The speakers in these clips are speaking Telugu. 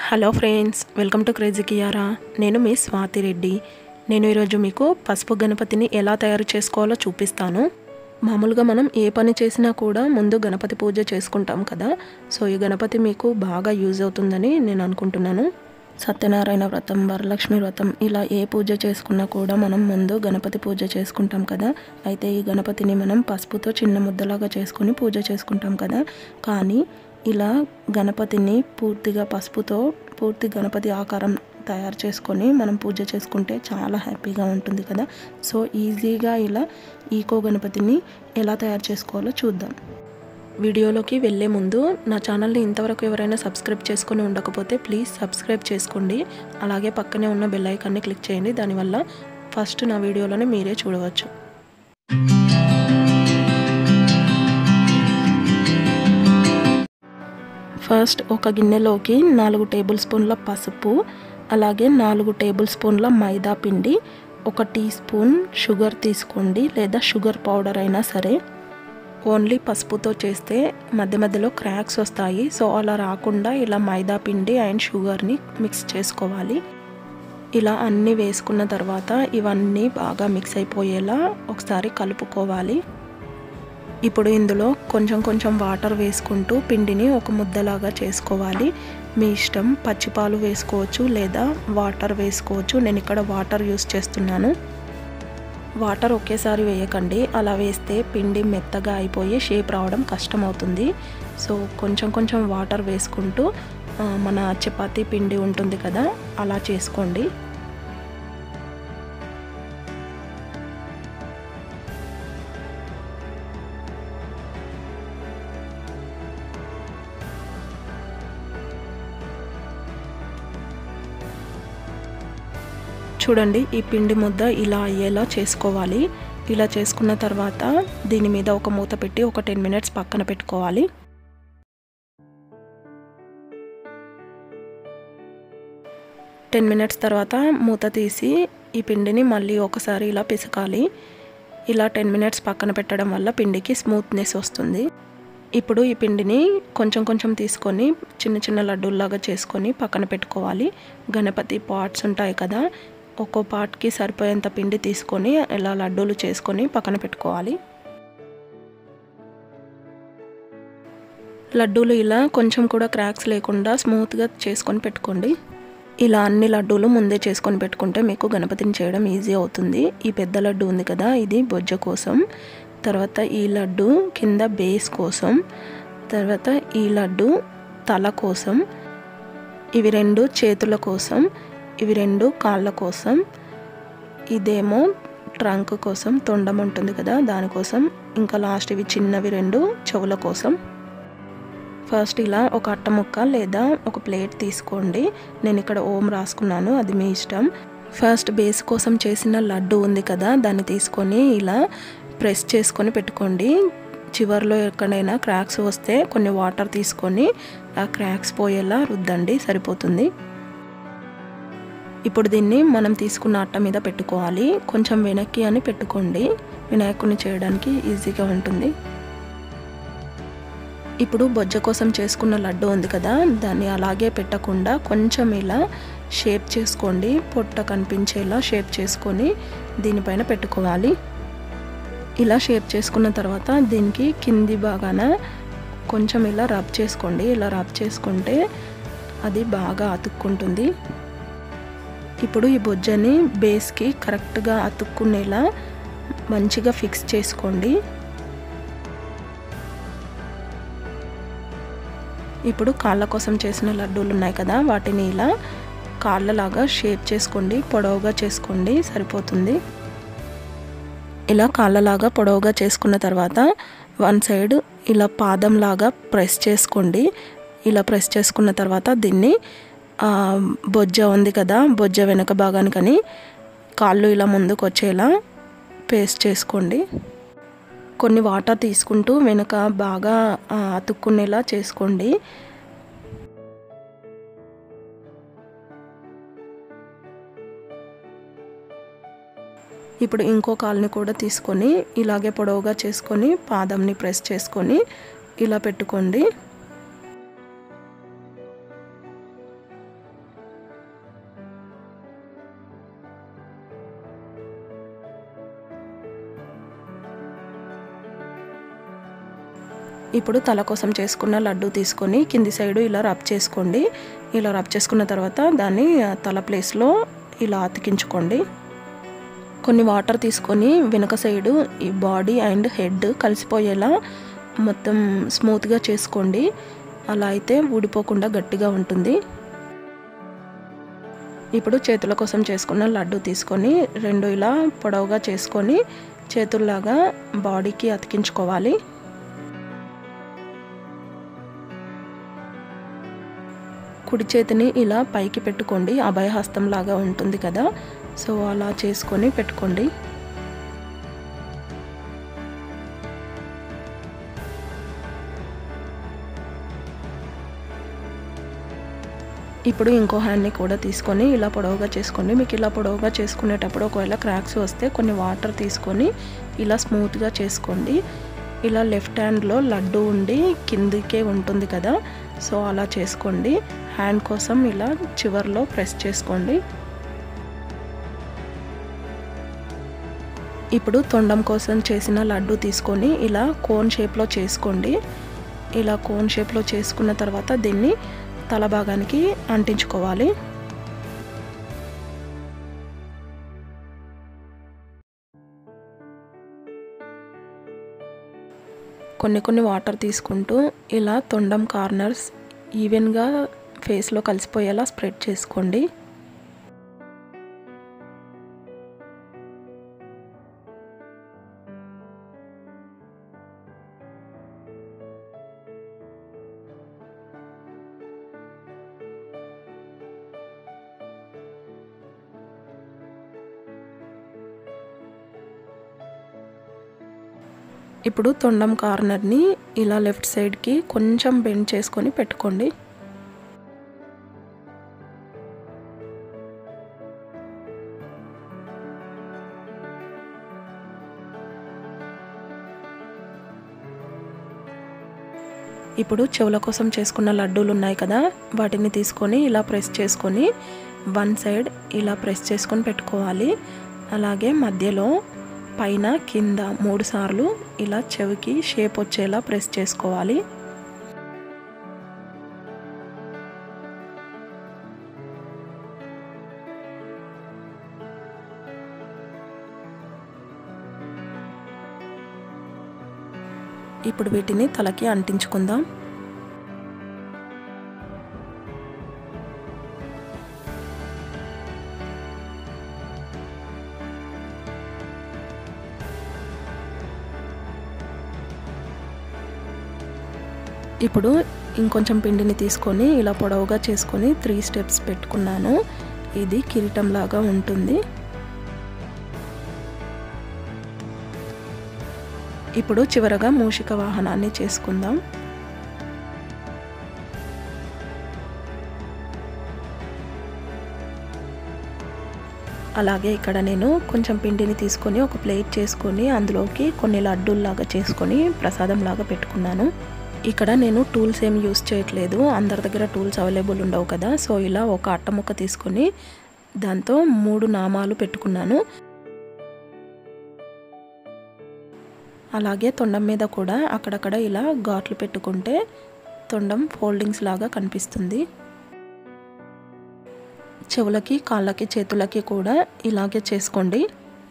hello friends welcome to crazy Kiara నేను మీ స్వాతి రెడ్డి నేను ఈరోజు మీకు పసుపు గణపతిని ఎలా తయారు చేసుకోవాలో చూపిస్తాను మామూలుగా మనం ఏ పని చేసినా కూడా ముందు గణపతి పూజ చేసుకుంటాం కదా సో ఈ గణపతి మీకు బాగా యూజ్ అవుతుందని నేను అనుకుంటున్నాను సత్యనారాయణ వ్రతం వరలక్ష్మి వ్రతం ఇలా ఏ పూజ చేసుకున్నా కూడా మనం ముందు గణపతి పూజ చేసుకుంటాం కదా అయితే ఈ గణపతిని మనం పసుపుతో చిన్న ముద్దలాగా చేసుకొని పూజ చేసుకుంటాం కదా కానీ ఇలా గణపతిని పూర్తిగా పసుపుతో పూర్తి గణపతి ఆకారం తయారు చేసుకొని మనం పూజ చేసుకుంటే చాలా హ్యాపీగా ఉంటుంది కదా సో ఈజీగా ఇలా ఈకో గణపతిని ఎలా తయారు చేసుకోవాలో చూద్దాం వీడియోలోకి వెళ్ళే ముందు నా ఛానల్ని ఇంతవరకు ఎవరైనా సబ్స్క్రైబ్ చేసుకొని ఉండకపోతే ప్లీజ్ సబ్స్క్రైబ్ చేసుకోండి అలాగే పక్కనే ఉన్న బెల్ ఐకాన్ని క్లిక్ చేయండి దానివల్ల ఫస్ట్ నా వీడియోలోనే మీరే చూడవచ్చు ఫస్ట్ ఒక గిన్నెలోకి నాలుగు టేబుల్ స్పూన్ల పసుపు అలాగే నాలుగు టేబుల్ స్పూన్ల మైదా పిండి ఒక టీ స్పూన్ షుగర్ తీసుకోండి లేదా షుగర్ పౌడర్ అయినా సరే ఓన్లీ పసుపుతో చేస్తే మధ్య మధ్యలో క్రాక్స్ వస్తాయి సో అలా రాకుండా ఇలా మైదా పిండి అండ్ షుగర్ని మిక్స్ చేసుకోవాలి ఇలా అన్నీ వేసుకున్న తర్వాత ఇవన్నీ బాగా మిక్స్ అయిపోయేలా ఒకసారి కలుపుకోవాలి ఇప్పుడు ఇందులో కొంచెం కొంచెం వాటర్ వేసుకుంటూ పిండిని ఒక ముద్దలాగా చేసుకోవాలి మీ ఇష్టం పచ్చిపాలు వేసుకోవచ్చు లేదా వాటర్ వేసుకోవచ్చు నేను ఇక్కడ వాటర్ యూస్ చేస్తున్నాను వాటర్ ఒకేసారి వేయకండి అలా వేస్తే పిండి మెత్తగా అయిపోయి షేప్ రావడం కష్టం అవుతుంది సో కొంచెం కొంచెం వాటర్ వేసుకుంటూ మన చపాతీ పిండి ఉంటుంది కదా అలా చేసుకోండి చూడండి ఈ పిండి ముద్ద ఇలా అయ్యేలా చేసుకోవాలి ఇలా చేసుకున్న తర్వాత దీని మీద ఒక మూత పెట్టి ఒక టెన్ మినిట్స్ పక్కన పెట్టుకోవాలి టెన్ మినిట్స్ తర్వాత మూత తీసి ఈ పిండిని మళ్ళీ ఒకసారి ఇలా పిసకాలి ఇలా టెన్ మినిట్స్ పక్కన పెట్టడం వల్ల పిండికి స్మూత్నెస్ వస్తుంది ఇప్పుడు ఈ పిండిని కొంచెం కొంచెం తీసుకొని చిన్న చిన్న లడ్డూల్లాగా చేసుకొని పక్కన పెట్టుకోవాలి గణపతి పార్ట్స్ ఉంటాయి కదా ఒక్కో పార్ట్కి సరిపోయేంత పిండి తీసుకొని ఇలా లడ్డూలు చేసుకొని పక్కన పెట్టుకోవాలి లడ్డూలు ఇలా కొంచెం కూడా క్రాక్స్ లేకుండా స్మూత్గా చేసుకొని పెట్టుకోండి ఇలా అన్ని లడ్డూలు ముందే చేసుకొని పెట్టుకుంటే మీకు గణపతిని చేయడం ఈజీ అవుతుంది ఈ పెద్ద లడ్డు ఉంది కదా ఇది బొజ్జ కోసం తర్వాత ఈ లడ్డు కింద బేస్ కోసం తర్వాత ఈ లడ్డు తల కోసం ఇవి రెండు చేతుల కోసం ఇవి రెండు కాళ్ళ కోసం ఇదేమో ట్రంక్ కోసం తొండం ఉంటుంది కదా దానికోసం ఇంకా లాస్ట్ ఇవి చిన్నవి రెండు చెవుల కోసం ఫస్ట్ ఇలా ఒక అట్ట ముక్క లేదా ఒక ప్లేట్ తీసుకోండి నేను ఇక్కడ ఓం రాసుకున్నాను అది మీ ఇష్టం ఫస్ట్ బేస్ కోసం చేసిన లడ్డు ఉంది కదా దాన్ని తీసుకొని ఇలా ప్రెస్ చేసుకొని పెట్టుకోండి చివరిలో ఎక్కడైనా క్రాక్స్ వస్తే కొన్ని వాటర్ తీసుకొని ఆ క్రాక్స్ పోయేలా రుద్దండి సరిపోతుంది ఇప్పుడు దీన్ని మనం తీసుకున్న అట్ట మీద పెట్టుకోవాలి కొంచెం వెనక్కి అని పెట్టుకోండి వినాయకుడిని చేయడానికి ఈజీగా ఉంటుంది ఇప్పుడు బొజ్జ కోసం చేసుకున్న లడ్డు ఉంది కదా దాన్ని అలాగే పెట్టకుండా కొంచెం ఇలా షేప్ చేసుకోండి పొట్ట కనిపించేలా షేప్ చేసుకొని దీనిపైన పెట్టుకోవాలి ఇలా షేప్ చేసుకున్న తర్వాత దీనికి కింది బాగాన కొంచెం ఇలా రబ్ చేసుకోండి ఇలా రబ్ చేసుకుంటే అది బాగా అతుక్కుంటుంది ఇప్పుడు ఈ బొజ్జని బేస్కి కరెక్ట్గా అతుక్కునేలా మంచిగా ఫిక్స్ చేసుకోండి ఇప్పుడు కాళ్ళ కోసం చేసిన లడ్డూలు ఉన్నాయి కదా వాటిని ఇలా కాళ్ళలాగా షేప్ చేసుకోండి పొడవుగా చేసుకోండి సరిపోతుంది ఇలా కాళ్ళలాగా పొడవుగా చేసుకున్న తర్వాత వన్ సైడ్ ఇలా పాదంలాగా ప్రెస్ చేసుకోండి ఇలా ప్రెస్ చేసుకున్న తర్వాత దీన్ని బొజ్జ ఉంది కదా బొజ్జ వెనక భాగానికని కాళ్ళు ఇలా ముందుకు వచ్చేలా పేస్ట్ చేసుకోండి కొన్ని వాటర్ తీసుకుంటూ వెనక బాగా అతుక్కునేలా చేసుకోండి ఇప్పుడు ఇంకో కాల్ని కూడా తీసుకొని ఇలాగే పొడవుగా చేసుకొని పాదంని ప్రెస్ చేసుకొని ఇలా పెట్టుకోండి ఇప్పుడు తల కోసం చేసుకున్న లడ్డు తీసుకొని కింది సైడు ఇలా రబ్ చేసుకోండి ఇలా రబ్ చేసుకున్న తర్వాత దాన్ని తల ప్లేస్లో ఇలా అతికించుకోండి కొన్ని వాటర్ తీసుకొని వెనక సైడు ఈ బాడీ అండ్ హెడ్ కలిసిపోయేలా మొత్తం స్మూత్గా చేసుకోండి అలా అయితే ఊడిపోకుండా గట్టిగా ఉంటుంది ఇప్పుడు చేతుల కోసం చేసుకున్న లడ్డు తీసుకొని రెండు ఇలా పొడవుగా చేసుకొని చేతుల్లాగా బాడీకి అతికించుకోవాలి కుడి చేతిని ఇలా పైకి పెట్టుకోండి అభయహస్తం లాగా ఉంటుంది కదా సో అలా చేసుకొని పెట్టుకోండి ఇప్పుడు ఇంకో హ్యాండ్ని కూడా తీసుకొని ఇలా పొడవుగా చేసుకోండి మీకు ఇలా పొడవుగా చేసుకునేటప్పుడు ఒకవేళ క్రాక్స్ వస్తే కొన్ని వాటర్ తీసుకొని ఇలా స్మూత్గా చేసుకోండి ఇలా లెఫ్ట్ హ్యాండ్లో లడ్డు ఉండి కిందికే ఉంటుంది కదా సో అలా చేసుకోండి హ్యాండ్ కోసం ఇలా చివర్లో ప్రెస్ చేసుకోండి ఇప్పుడు తొండం కోసం చేసిన లడ్డు తీసుకొని ఇలా కోన్ షేప్లో చేసుకోండి ఇలా కోన్ షేప్లో చేసుకున్న తర్వాత దీన్ని తల భాగానికి అంటించుకోవాలి కొన్ని కొన్ని వాటర్ తీసుకుంటూ ఇలా తొండం కార్నర్స్ ఈవెన్గా ఫేస్లో కలిసిపోయేలా స్ప్రెడ్ చేసుకోండి ఇప్పుడు తొండం కార్నర్ని ఇలా లెఫ్ట్ సైడ్కి కొంచెం బెండ్ చేసుకొని పెట్టుకోండి ఇప్పుడు చెవుల కోసం చేసుకున్న లడ్డూలు ఉన్నాయి కదా వాటిని తీసుకొని ఇలా ప్రెస్ చేసుకొని వన్ సైడ్ ఇలా ప్రెస్ చేసుకొని పెట్టుకోవాలి అలాగే మధ్యలో పైన కింద మూడు సార్లు ఇలా చెవికి షేప్ వచ్చేలా ప్రెస్ చేసుకోవాలి ఇప్పుడు వీటిని తలకి అంటించుకుందాం ఇప్పుడు ఇంకొంచెం పిండిని తీసుకొని ఇలా పొడవుగా చేసుకొని త్రీ స్టెప్స్ పెట్టుకున్నాను ఇది కిరీటం లాగా ఉంటుంది ఇప్పుడు చివరగా మూషిక వాహనాన్ని చేసుకుందాం అలాగే ఇక్కడ నేను కొంచెం పిండిని తీసుకొని ఒక ప్లేట్ చేసుకొని అందులోకి కొన్ని లడ్డూల్లాగా చేసుకొని ప్రసాదం లాగా పెట్టుకున్నాను ఇక్కడ నేను టూల్స్ ఏం యూస్ చేయట్లేదు అందరి దగ్గర టూల్స్ అవైలబుల్ ఉండవు కదా సో ఇలా ఒక అట్ట ముక్క తీసుకొని దాంతో మూడు నామాలు పెట్టుకున్నాను అలాగే తొండం మీద కూడా అక్కడక్కడ ఇలా ఘాట్లు పెట్టుకుంటే తొండం ఫోల్డింగ్స్ లాగా కనిపిస్తుంది చెవులకి కాళ్ళకి చేతులకి కూడా ఇలాగే చేసుకోండి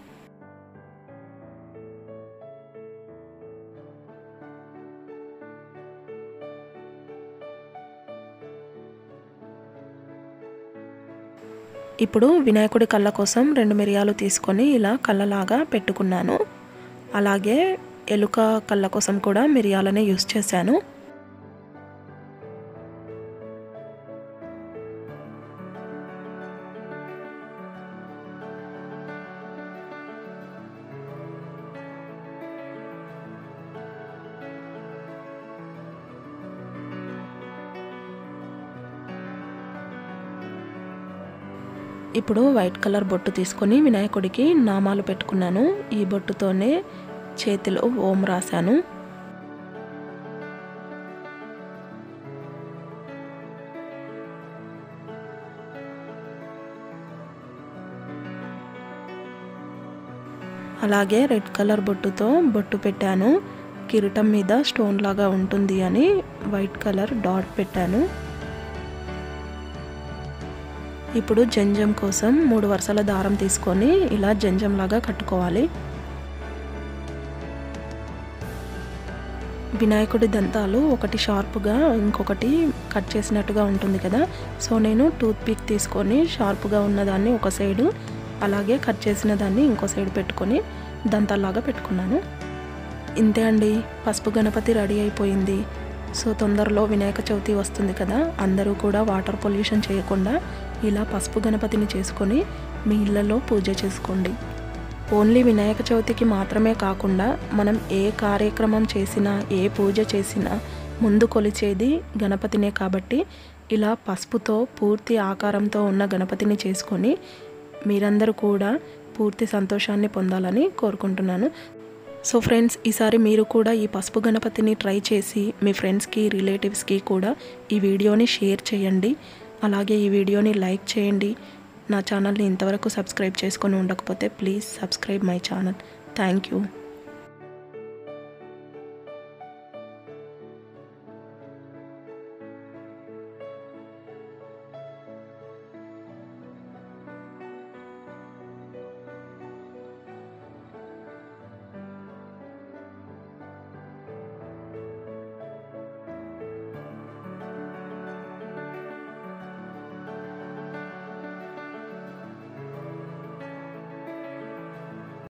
ఇప్పుడు వినాయకుడి కళ్ళ కోసం రెండు మిరియాలు తీసుకొని ఇలా కళ్ళలాగా పెట్టుకున్నాను అలాగే ఎలుక కళ్ళ కోసం కూడా మిరియాలనే యూస్ చేశాను ఇప్పుడు వైట్ కలర్ బొట్టు తీసుకొని వినాయకుడికి నామాలు పెట్టుకున్నాను ఈ బొట్టుతోనే చేతిలో ఓం రాశాను అలాగే రెడ్ కలర్ బొట్టుతో బొట్టు పెట్టాను కిరీటం మీద స్టోన్ లాగా ఉంటుంది అని వైట్ కలర్ డాట్ పెట్టాను ఇప్పుడు జంజం కోసం మూడు వరుసల దారం తీసుకొని ఇలా జంజం లాగా కట్టుకోవాలి వినాయకుడి దంతాలు ఒకటి షార్ప్గా ఇంకొకటి కట్ చేసినట్టుగా ఉంటుంది కదా సో నేను టూత్ పిక్ తీసుకొని షార్ప్గా ఉన్నదాన్ని ఒక సైడు అలాగే కట్ చేసిన దాన్ని ఇంకో సైడ్ పెట్టుకొని దంతాల్లాగా పెట్టుకున్నాను ఇంతే అండి పసుపు గణపతి రెడీ అయిపోయింది సో తొందరలో వినాయక చవితి వస్తుంది కదా అందరూ కూడా వాటర్ పొల్యూషన్ చేయకుండా ఇలా పసుపు గణపతిని చేసుకొని మీ ఇళ్ళలో పూజ చేసుకోండి ఓన్లీ వినాయక చవితికి మాత్రమే కాకుండా మనం ఏ కార్యక్రమం చేసినా ఏ పూజ చేసినా ముందు కొలిచేది గణపతినే కాబట్టి ఇలా పసుపుతో పూర్తి ఆకారంతో ఉన్న గణపతిని చేసుకొని మీరందరూ కూడా పూర్తి సంతోషాన్ని పొందాలని కోరుకుంటున్నాను సో ఫ్రెండ్స్ ఈసారి మీరు కూడా ఈ పసుపు గణపతిని ట్రై చేసి మీ ఫ్రెండ్స్కి రిలేటివ్స్కి కూడా ఈ వీడియోని షేర్ చేయండి అలాగే ఈ వీడియోని లైక్ చేయండి నా ఛానల్ని ఇంతవరకు సబ్స్క్రైబ్ చేసుకొని ఉండకపోతే please subscribe my channel thank you